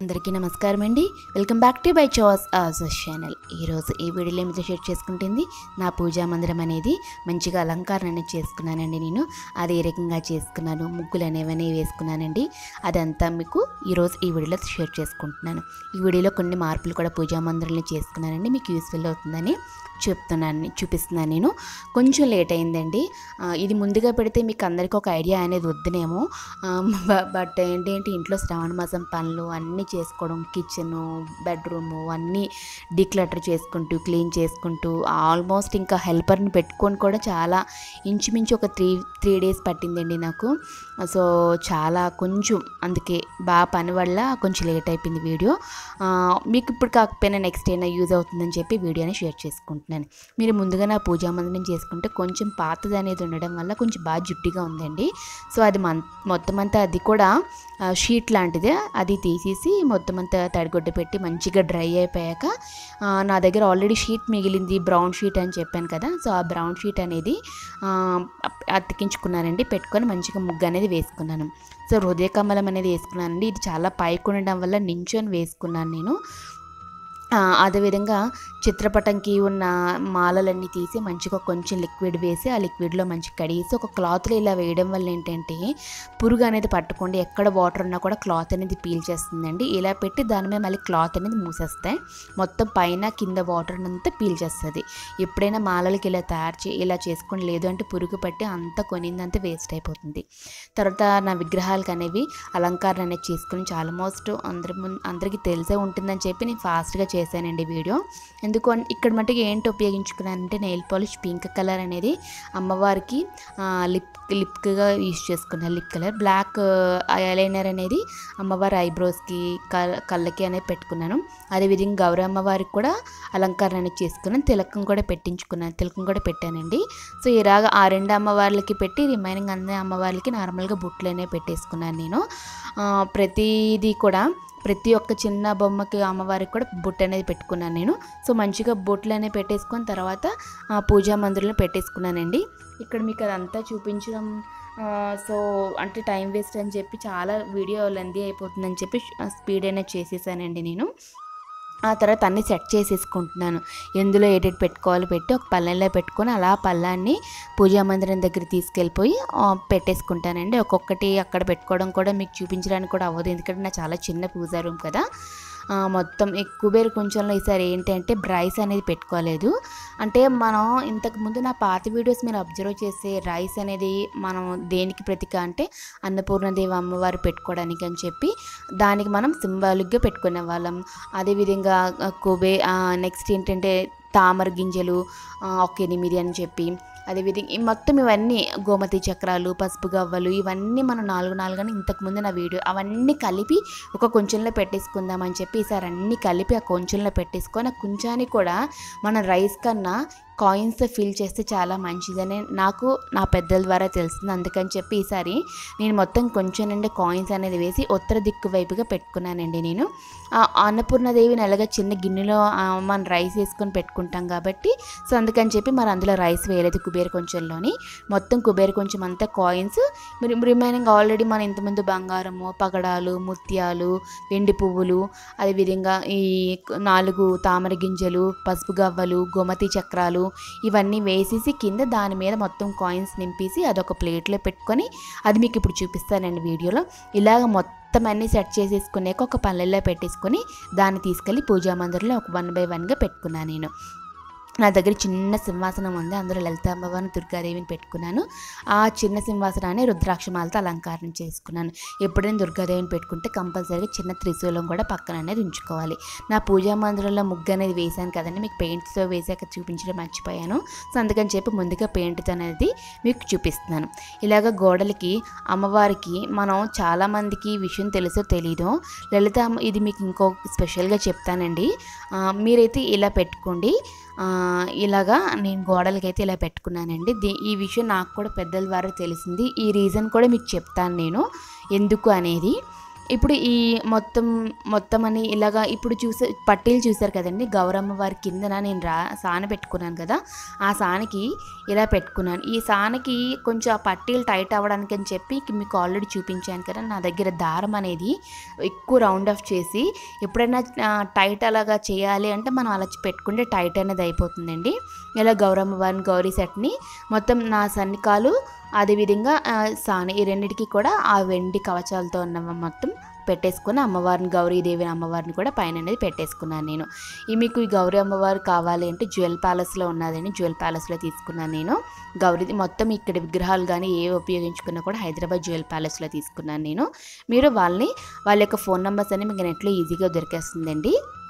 అందరికీ నమస్కారం అండి వెల్కమ్ బ్యాక్ టు బై చాస్ ఆసస్ ఛానల్ ఈరోజు ఈ వీడియోలో మీతో షేర్ చేసుకుంటుంది నా పూజా మందిరం అనేది మంచిగా అలంకరణ అనేది చేసుకున్నానండి నేను అది ఏ రకంగా చేసుకున్నాను ముగ్గులు అనేవన్నీ వేసుకున్నానండి అదంతా మీకు ఈరోజు ఈ వీడియోలో షేర్ చేసుకుంటున్నాను ఈ వీడియోలో కొన్ని మార్పులు కూడా పూజా మందిరంలో చేసుకున్నానండి మీకు యూస్ఫుల్ అవుతుందని చెప్తున్నాను చూపిస్తున్నాను నేను కొంచెం లేట్ అయిందండి ఆ, ఇది ముందుగా పెడితే మీకు అందరికీ ఒక ఐడియా అనేది వద్దునేమో బ- బట్ ఏంటి అంటే ఇంట్లో శ్రావణ మాసం పనులు అన్నీ చేసుకోవడం కిచెను బెడ్రూము అన్నీ డిక్లటర్ చేసుకుంటూ క్లీన్ చేసుకుంటూ ఆల్మోస్ట్ ఇంకా హెల్పర్ని పెట్టుకొని కూడా చాలా ఇంచుమించు ఒక త్రీ త్రీ డేస్ పట్టిందండి నాకు సో చాలా కొంచెం అందుకే బాగా పని వల్ల కొంచెం లేట్ అయిపోయింది వీడియో ఆ, మీకు ఇప్పుడు కాకపోయినా నెక్స్ట్ అయినా యూజ్ అవుతుందని చెప్పి వీడియోని షేర్ చేసుకుంటున్నాను మీరు ముందుగా నా పూజా మందిరం చేసుకుంటే కొంచెం పాతది అనేది ఉండడం వల్ల కొంచెం బాగా జుట్టిగా ఉందండి సో అది మన్ మొత్తం అంతా అది కూడా ఆ, షీట్ లాంటిదే అది తీసేసి మొత్తం అంతా తడిగొడ్డ పెట్టి మంచిగా డ్రై అయిపోయాక ఆ, నా దగ్గర ఆల్రెడీ షీట్ మిగిలింది బ్రౌన్ షీట్ అని చెప్పాను కదా సో ఆ బ్రౌన్ షీట్ అనేది ఆ, అతికించుకున్నానండి పెట్టుకొని మంచిగా ముగ్గు అనేది వేసుకున్నాను సో హృదయ కమలం అనేది వేసుకున్నానండి ఇది చాలా పైకి ఉండడం వల్ల నించొని వేసుకున్నాను నేను ఆ, అదేవిధంగా చిత్రపటంకి ఉన్న మాలలన్నీ తీసి మంచిగా కొంచెం లిక్విడ్ వేసి ఆ లిక్విడ్లో మంచిగా కడిగేసి ఒక క్లాత్లో ఇలా వేయడం వల్ల ఏంటంటే పురుగు అనేది పట్టుకోండి ఎక్కడ వాటర్ ఉన్నా కూడా క్లాత్ అనేది పీల్ చేస్తుందండి ఇలా పెట్టి దాని మీద మళ్ళీ క్లాత్ అనేది మూసేస్తాయి మొత్తం పైన కింద వాటర్ అంతా పీల్ చేస్తుంది ఎప్పుడైనా మాలలకి ఇలా తయారు చే ఇలా చేసుకొని లేదు అంటే పురుగు పట్టి అంతా కొనిందంతా వేస్ట్ అయిపోతుంది తర్వాత నా విగ్రహాలకు అనేవి అలంకరణ అనేది చేసుకుని ఆల్మోస్ట్ అందరి ముందు అందరికీ తెలిసే ఉంటుందని చెప్పి నేను ఫాస్ట్గా చేశానండి వీడియో ఎందుకు అన్- ఇక్కడ మట్టుకు ఏంటి ఉపయోగించుకున్నానంటే నెయిల్ పాలిష్ పింక్ కలర్ అనేది అమ్మవారికి ఆ, లిప్ లిప్గా యూజ్ చేసుకున్నాను లిప్ కలర్ బ్లాక్ ఐలైనర్ అనేది అమ్మవారి ఐబ్రోస్కి కల్ కళ్ళకి అనేది పెట్టుకున్నాను అదేవిధంగా గౌరీ అమ్మవారికి కూడా అలంకరణ అనేది చేసుకున్నాను తిలకం కూడా పెట్టించుకున్నాను తిలకం కూడా పెట్టానండి సో ఇలాగ ఆ రెండు అమ్మవార్లకి పెట్టి రిమైనింగ్ అన్ని అమ్మవార్లకి నార్మల్గా బుట్లు అనేవి పెట్టేసుకున్నాను నేను ఆ, ప్రతిదీ కూడా ప్రతి ఒక్క చిన్న బొమ్మకి అమ్మవారికి కూడా బొట్టు అనేది పెట్టుకున్నాను నేను సో మంచిగా బొట్లు అనేవి పెట్టేసుకొని తర్వాత ఆ, పూజా మందిరంలో పెట్టేసుకున్నానండి ఇక్కడ మీకు అదంతా చూపించడం ఆ, సో అంటే టైం వేస్ట్ అని చెప్పి చాలా వీడియో లెందీ అయిపోతుందని చెప్పి స్పీడ్ అనేది చేసేసానండి నేను ఆ తర్వాత అన్నీ సెట్ చేసేసుకుంటున్నాను ఎందులో ఎడిట్ పెట్టుకోవాలో పెట్టి ఒక పళ్ళెంలో పెట్టుకొని అలా పళ్ళాన్ని పూజా మందిరం దగ్గర తీసుకెళ్ళిపోయి ఆ, పెట్టేసుకుంటానండి ఒక్కొక్కటి అక్కడ పెట్టుకోవడం కూడా మీకు చూపించడానికి కూడా అవ్వదు ఎందుకంటే నా చాలా చిన్న పూజా రూమ్ కదా ఆ, మొత్తం ఈ కుబేర్ కొంచెంలో ఈసారి ఏంటంటే రైస్ అనేది పెట్టుకోలేదు అంటే మనం ఇంతకు ముందు నా పాత వీడియోస్ మీరు అబ్జర్వ్ చేసే రైస్ అనేది మనం దేనికి ప్రతీక అంటే అన్నపూర్ణదేవి అమ్మవారు పెట్టుకోవడానికి అని చెప్పి దానికి మనం సింబాలిక్గా పెట్టుకునే వాళ్ళం అదేవిధంగా ఆ, కుబే నెక్స్ట్ ఏంటంటే తామర గింజలు ఆ, ఒక ఎనిమిది అని చెప్పి అదేవిధంగా ఈ మొత్తం ఇవన్నీ గోమతి చక్రాలు పసుపు గవ్వలు ఇవన్నీ మనం నాలుగు నాలుగు అని ఇంతకుముందు నా వీడియో అవన్నీ కలిపి ఒక కొంచెంలో పెట్టేసుకుందామని చెప్పి ఈసారి అన్నీ కలిపి ఆ కొంచెంలో పెట్టేసుకొని ఆ కొంచాన్ని కూడా మన రైస్ కన్నా కాయిన్స్ ఫిల్ చేస్తే చాలా మంచిదని నాకు నా పెద్దల ద్వారా తెలిసింది అందుకని చెప్పి ఈసారి నేను మొత్తం కొంచెం నుండి కాయిన్స్ అనేది వేసి ఉత్తర దిక్కు వైపుగా పెట్టుకున్నానండి నేను ఆ అన్నపూర్ణదేవిని అలాగే చిన్న గిన్నెలో ఆ, మనం రైస్ వేసుకొని పెట్టుకుంటాం కాబట్టి సో అందుకని చెప్పి మరి అందులో రైస్ వేయలేదు కుబేర కొంచెంలోని మొత్తం కుబేర కొంచెం అంతా కాయిన్స్ మరి రిమైనింగ్ ఆల్రెడీ మన ఇంతకుముందు బంగారము పగడాలు ముత్యాలు వెండి పువ్వులు అదేవిధంగా ఈ నాలుగు తామర గింజలు పసుపు గవ్వలు గోమతి చక్రాలు ఇవన్నీ వేసేసి కింద దాని మీద మొత్తం కాయిన్స్ నింపేసి అదొక ప్లేట్లో పెట్టుకొని అది మీకు ఇప్పుడు చూపిస్తానండి వీడియోలో ఇలాగ మొత్తం అన్నీ సెట్ చేసేసుకునేక ఒక పల్లెల్లో పెట్టేసుకొని దాన్ని తీసుకెళ్ళి పూజా మందిరంలో ఒక వన్ బై వన్గా పెట్టుకున్నాను నేను నా దగ్గర చిన్న సింహాసనం ఉంది అందులో లలిత అమ్మవారిని దుర్గాదేవిని పెట్టుకున్నాను ఆ చిన్న సింహాసనాన్ని రుద్రాక్షమాలతో అలంకారం చేసుకున్నాను ఎప్పుడైనా దుర్గాదేవిని పెట్టుకుంటే కంపల్సరీగా చిన్న త్రిశూలం కూడా పక్కన అనేది ఉంచుకోవాలి నా పూజా మందిరంలో ముగ్గు అనేది వేశాను కదండి మీకు పెయింట్తో వేసాక చూపించడం మర్చిపోయాను సో అందుకని చెప్పి ముందుగా పెయింట్తో అనేది మీకు చూపిస్తున్నాను ఇలాగ గోడలకి అమ్మవారికి మనం చాలామందికి ఈ విషయం తెలుసో తెలీదో లలిత అమ్మ ఇది మీకు ఇంకో స్పెషల్గా చెప్తానండి ఆ, మీరైతే ఇలా పెట్టుకోండి ఆ, ఇలాగా నేను గోడలకైతే ఇలా పెట్టుకున్నానండి దీ- ఈ విషయం నాకు కూడా పెద్దల ద్వారా తెలిసింది ఈ రీజన్ కూడా మీకు చెప్తాను నేను ఎందుకు అనేది ఇప్పుడు ఈ మొత్తం మొత్తం అని ఇలాగా ఇప్పుడు చూసే పట్టీలు చూసారు కదండి గౌరమ్మ వారి కిందన నేను రా సాన పెట్టుకున్నాను కదా ఆ సానకి ఇలా పెట్టుకున్నాను ఈ సానకి కొంచెం ఆ పట్టీలు టైట్ అవ్వడానికి అని చెప్పి మీకు ఆల్రెడీ చూపించాను కదా నా దగ్గర దారం అనేది ఎక్కువ రౌండ్ ఆఫ్ చేసి ఎప్పుడైనా ఆ, టైట్ అలాగా చేయాలి అంటే మనం అలా పెట్టుకుంటే టైట్ అనేది అయిపోతుందండి ఇలా గౌరమ్మ వారిని గౌరీ సెట్ని మొత్తం నా సన్నికాలు అదేవిధంగా ఆ, సాన ఈ రెండిటికి కూడా ఆ వెండి కవచాలతో ఉన్న మొత్తం పెట్టేసుకుని అమ్మవారిని గౌరీదేవిని అమ్మవారిని కూడా పైన అనేది పెట్టేసుకున్నాను నేను ఈ మీకు ఈ గౌరీ అమ్మవారు కావాలి అంటే జ్యువెల్ ప్యాలెస్లో ఉన్నదని జ్యువెల్ ప్యాలెస్లో తీసుకున్నాను నేను గౌరీ మొత్తం ఇక్కడ విగ్రహాలు కానీ ఏ ఉపయోగించుకున్నా కూడా హైదరాబాద్ జ్యువెల్ ప్యాలెస్లో తీసుకున్నాను నేను మీరు వాళ్ళని వాళ్ళ యొక్క ఫోన్ నెంబర్స్ అని మీకు నెట్లో ఈజీగా దొరికేస్తుందండి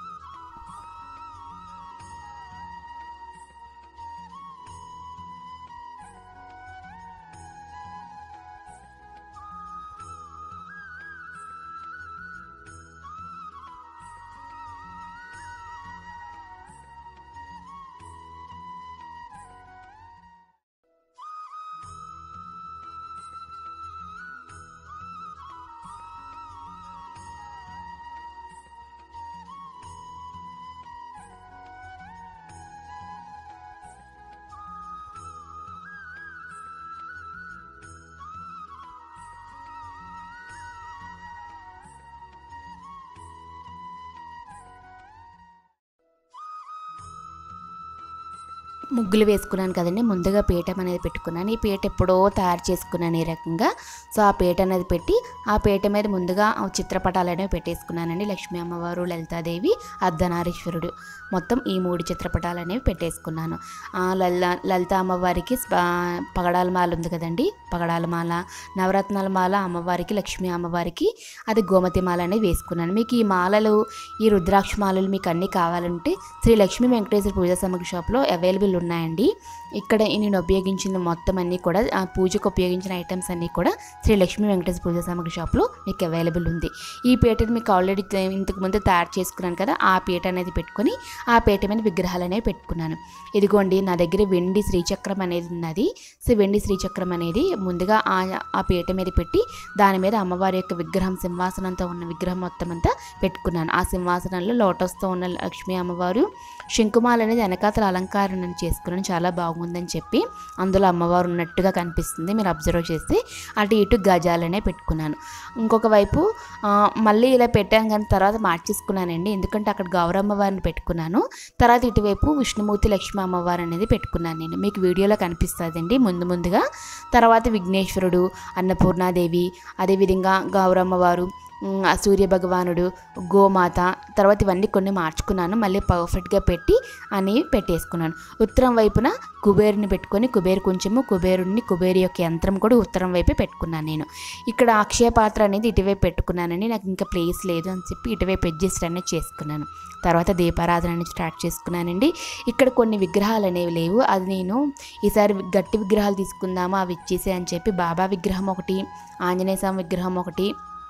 ముగ్గులు వేసుకున్నాను కదండి ముందుగా పీఠం అనేది పెట్టుకున్నాను ఈ పీట ఎప్పుడో తయారు చేసుకున్నాను ఈ రకంగా సో ఆ పీట అనేది పెట్టి ఆ పీట మీద ముందుగా ఆ చిత్రపటాలు అనేవి పెట్టేసుకున్నానండి లక్ష్మీ అమ్మవారు లలితాదేవి అర్ధనారీశ్వరుడు మొత్తం ఈ మూడు చిత్రపటాలు అనేవి పెట్టేసుకున్నాను ఆ లలిత లలిత అమ్మవారికి స్ప- పగడాల మాల ఉంది కదండి పగడాల మాల నవరత్నాల మాల అమ్మవారికి లక్ష్మీ అమ్మవారికి అది గోమతి మాల అనేది వేసుకున్నాను మీకు ఈ మాలలు ఈ రుద్రాక్ష మాలలు మీకు అన్నీ కావాలంటే శ్రీ లక్ష్మీ వెంకటేశ్వర పూజా సామగ్రి షాప్లో అవైలబుల్ ఉన్నాయండి ఇక్కడ నేను ఉపయోగించిన మొత్తం అన్నీ కూడా ఆ పూజకు ఉపయోగించిన ఐటమ్స్ అన్నీ కూడా శ్రీ లక్ష్మీ వెంకటేశ్వర పూజా సామగ్రి షాప్లో మీకు అవైలబుల్ ఉంది ఈ పీటను మీకు ఆల్రెడీ ఇంతకు ముందు తయారు చేసుకున్నాను కదా ఆ పీట అనేది పెట్టుకొని ఆ పీట మీద విగ్రహాలు అనేవి పెట్టుకున్నాను ఇదిగోండి నా దగ్గర వెండి శ్రీచక్రం అనేది ఉన్నది సో వెండి శ్రీచక్రం అనేది ముందుగా ఆ ఆ పీట మీద పెట్టి దాని మీద అమ్మవారి యొక్క విగ్రహం సింహాసనంతో ఉన్న విగ్రహం మొత్తం అంతా పెట్టుకున్నాను ఆ సింహాసనంలో లోటస్తో ఉన్న లక్ష్మీ అమ్మవారు శంకుమాల అనేది వెనకాతల అలంకారం నేను చేసుకున్నాను చాలా బాగుందని చెప్పి అందులో అమ్మవారు ఉన్నట్టుగా కనిపిస్తుంది మీరు అబ్జర్వ్ చేస్తే అటు ఇటు గజాలనే పెట్టుకున్నాను ఇంకొక వైపు ఆ, మళ్ళీ ఇలా పెట్టాను కానీ తర్వాత మార్చేసుకున్నానండి ఎందుకంటే అక్కడ గౌరమ్మ వారిని పెట్టుకున్నాను తర్వాత ఇటువైపు విష్ణుమూర్తి లక్ష్మీ అమ్మవారు అనేది పెట్టుకున్నాను నేను మీకు వీడియోలో కనిపిస్తుందండి ముందు ముందుగా తర్వాత విఘ్నేశ్వరుడు అన్నపూర్ణాదేవి అదేవిధంగా గౌరమ్మ వారు ఉమ్, ఆ సూర్య భగవానుడు గోమాత తర్వాత ఇవన్నీ కొన్ని మార్చుకున్నాను మళ్ళీ పర్ఫెక్ట్గా పెట్టి అని పెట్టేసుకున్నాను ఉత్తరం వైపున కుబేరుని పెట్టుకొని కుబేరు కొంచెము కుబేరుడిని కుబేరు యొక్క యంత్రం కూడా ఉత్తరం వైపే పెట్టుకున్నాను నేను ఇక్కడ అక్షయ పాత్ర అనేది ఇటువైపు పెట్టుకున్నానండి నాకు ఇంకా ప్లేస్ లేదు అని చెప్పి ఇటువైపు అడ్జస్ట్ అనేది చేసుకున్నాను తర్వాత దీపారాధన అనేది స్టార్ట్ చేసుకున్నానండి ఇక్కడ కొన్ని విగ్రహాలు అనేవి లేవు అది నేను ఈసారి గట్టి విగ్రహాలు తీసుకుందామా అవి ఇచ్చేసి అని చెప్పి బాబా విగ్రహం ఒకటి ఆంజనేయ స్వామి విగ్రహం ఒకటి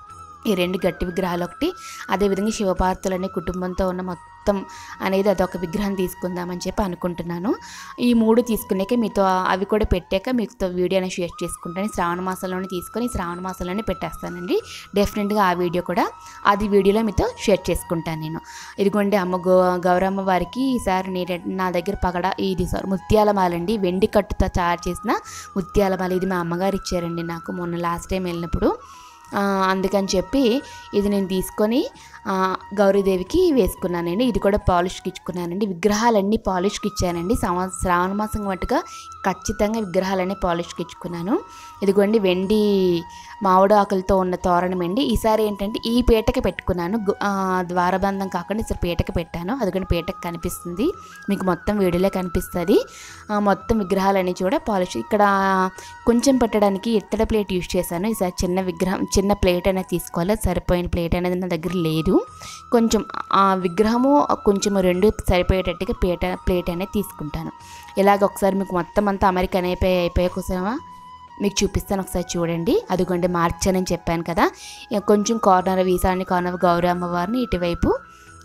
ఈ రెండు గట్టి విగ్రహాలు ఒకటి అదేవిధంగా శివపార్వతులు అనే కుటుంబంతో ఉన్న మొత్తం అనేది అదొక విగ్రహం తీసుకుందామని చెప్పి అనుకుంటున్నాను ఈ మూడు తీసుకున్నాక మీతో అవి కూడా పెట్టాక మీతో వీడియో అనేది షేర్ చేసుకుంటాను శ్రావణ మాసంలోనే తీసుకొని శ్రావణ మాసంలోనే పెట్టేస్తానండి డెఫినెట్గా ఆ వీడియో కూడా అది వీడియోలో మీతో షేర్ చేసుకుంటాను నేను ఇదిగోండి అమ్మ గో గౌరమ్మ వారికి ఈసారి నేను నా దగ్గర పగడ ఇది సారీ ముత్యాల మాలండి వెండి కట్టుతో తయారు చేసిన ముత్యాల మాల ఇది మా అమ్మగారు ఇచ్చారండి నాకు మొన్న లాస్ట్ టైం వెళ్ళినప్పుడు ఆ, అందుకని చెప్పి ఇది నేను తీసుకొని ఆ, గౌరీదేవికి వేసుకున్నానండి ఇది కూడా పాలిష్కి ఇచ్చుకున్నానండి విగ్రహాలన్నీ పాలిష్కి ఇచ్చానండి సంవ శ్రావణ మాసం మట్టుగా ఖచ్చితంగా విగ్రహాలన్నీ పాలిష్కి ఇచ్చుకున్నాను ఇదిగోండి వెండి మామిడి ఆకులతో ఉన్న తోరణం అండి ఈసారి ఏంటంటే ఈ పీటకి పెట్టుకున్నాను గు- ఆ, ద్వారబంధం కాకుండా ఈసారి పీటకి పెట్టాను అదిగోండి పీటకి కనిపిస్తుంది మీకు మొత్తం వీడియోలో కనిపిస్తుంది ఆ, మొత్తం విగ్రహాలన్నీ కూడా పాలిష్ ఇక్కడ కొంచెం పెట్టడానికి ఇత్తడి ప్లేట్ యూజ్ చేశాను ఈసారి చిన్న విగ్రహం చిన్న ప్లేట్ అనేది తీసుకోవాలి సరిపోయిన ప్లేట్ అనేది నా దగ్గర లేదు కొంచెం ఆ విగ్రహము కొంచెం రెండు సరిపోయేటట్టుగా పీట ప్లేట్ అనేది తీసుకుంటాను ఇలాగ ఒకసారి మీకు మొత్తం అంతా అమెరికన్ అయిపోయి అయిపోయే కోసమా మీకు చూపిస్తాను ఒకసారి చూడండి అదిగోండి మార్చానని చెప్పాను కదా ఇక కొంచెం కార్నర్ వీసాన్ని కార్నర్ గౌరీ అమ్మవారిని ఇటువైపు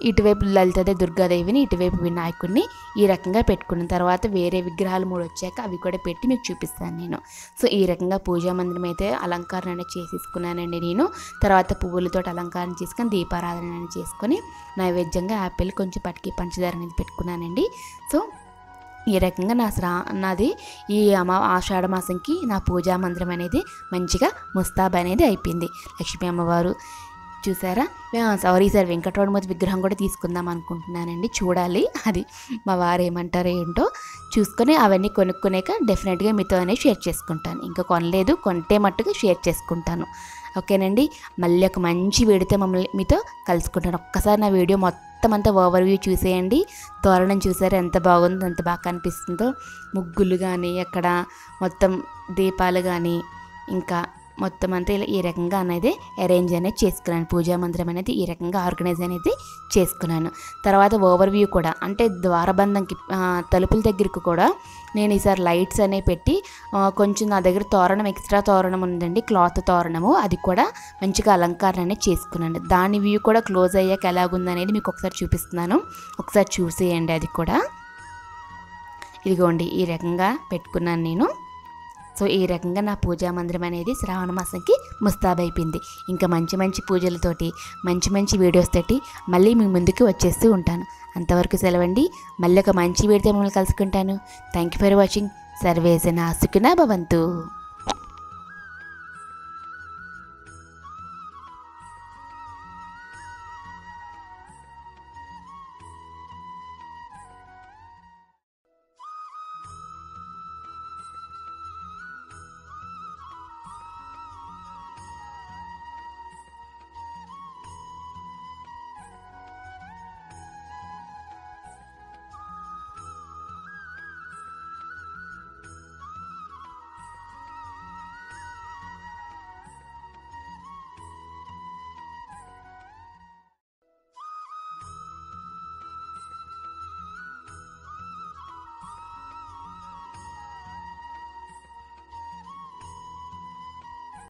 ఇటువైపు లలితదే దుర్గాదేవిని ఇటువైపు వినాయకుడిని ఈ రకంగా పెట్టుకున్న తర్వాత వేరే విగ్రహాలు మూడు వచ్చాక అవి కూడా పెట్టి మీకు చూపిస్తాను నేను సో ఈ రకంగా పూజా మందిరం అయితే అలంకరణ అనేది చేసేసుకున్నానండి నేను తర్వాత పువ్వులతో అలంకారం చేసుకొని దీపారాధన అనేది చేసుకొని నైవేద్యంగా యాపిల్ కొంచెం పటికి పంచదార అనేది పెట్టుకున్నానండి సో ఈ రకంగా నా శ్రా నాది ఈ అమా ఆషాఢ మాసంకి నా పూజా మందిరం అనేది మంచిగా ముస్తాబ్ అనేది అయిపోయింది లక్ష్మీ అమ్మవారు చూసారా సారీ సార్ వెంకటరమణమూర్తి విగ్రహం కూడా తీసుకుందాం అనుకుంటున్నానండి చూడాలి అది మా వారు ఏమంటారో ఏంటో చూసుకొని అవన్నీ కొనుక్కునేక డెఫినెట్గా మీతో అనేది షేర్ చేసుకుంటాను ఇంకా కొనలేదు కొంటే మట్టుగా షేర్ చేసుకుంటాను ఓకేనండి మళ్ళీ ఒక మంచి వీడియోతో మమ్మల్ని మీతో కలుసుకుంటాను ఒక్కసారి నా వీడియో మొత్తం అంతా ఓవర్ వ్యూ చూసేయండి తోరణం చూసారు ఎంత బాగుందో ఎంత బాగా కనిపిస్తుందో ముగ్గులు కానీ అక్కడ మొత్తం దీపాలు కానీ ఇంకా మొత్తం అంతా ఇలా ఈ రకంగా అనేది అరేంజ్ అనేది చేసుకున్నాను పూజా మందిరం అనేది ఈ రకంగా ఆర్గనైజ్ అనేది చేసుకున్నాను తర్వాత ఓవర్ వ్యూ కూడా అంటే ద్వారబంధంకి ఆ, తలుపుల దగ్గరికి కూడా నేను ఈసారి లైట్స్ అనేవి పెట్టి ఆ, కొంచెం నా దగ్గర తోరణం ఎక్స్ట్రా తోరణం ఉందండి క్లాత్ తోరణము అది కూడా మంచిగా అలంకరణ అనేది చేసుకున్నాను దాని వ్యూ కూడా క్లోజ్ అయ్యాక ఎలాగుందనేది మీకు ఒకసారి చూపిస్తున్నాను ఒకసారి చూసేయండి అది కూడా ఇదిగోండి ఈ రకంగా పెట్టుకున్నాను నేను సో ఈ రకంగా నా పూజా మందిరం అనేది శ్రావణ మాసంకి ముస్తాబైపోయింది ఇంకా మంచి మంచి పూజలతోటి మంచి మంచి వీడియోస్ తోటి మళ్ళీ మీ ముందుకు వచ్చేస్తూ ఉంటాను అంతవరకు సెలవండి మళ్ళీ ఒక మంచి వీడియోతో మిమ్మల్ని కలుసుకుంటాను థ్యాంక్ యూ ఫర్ వాచింగ్ సర్వేజన సుఖినా భవంతు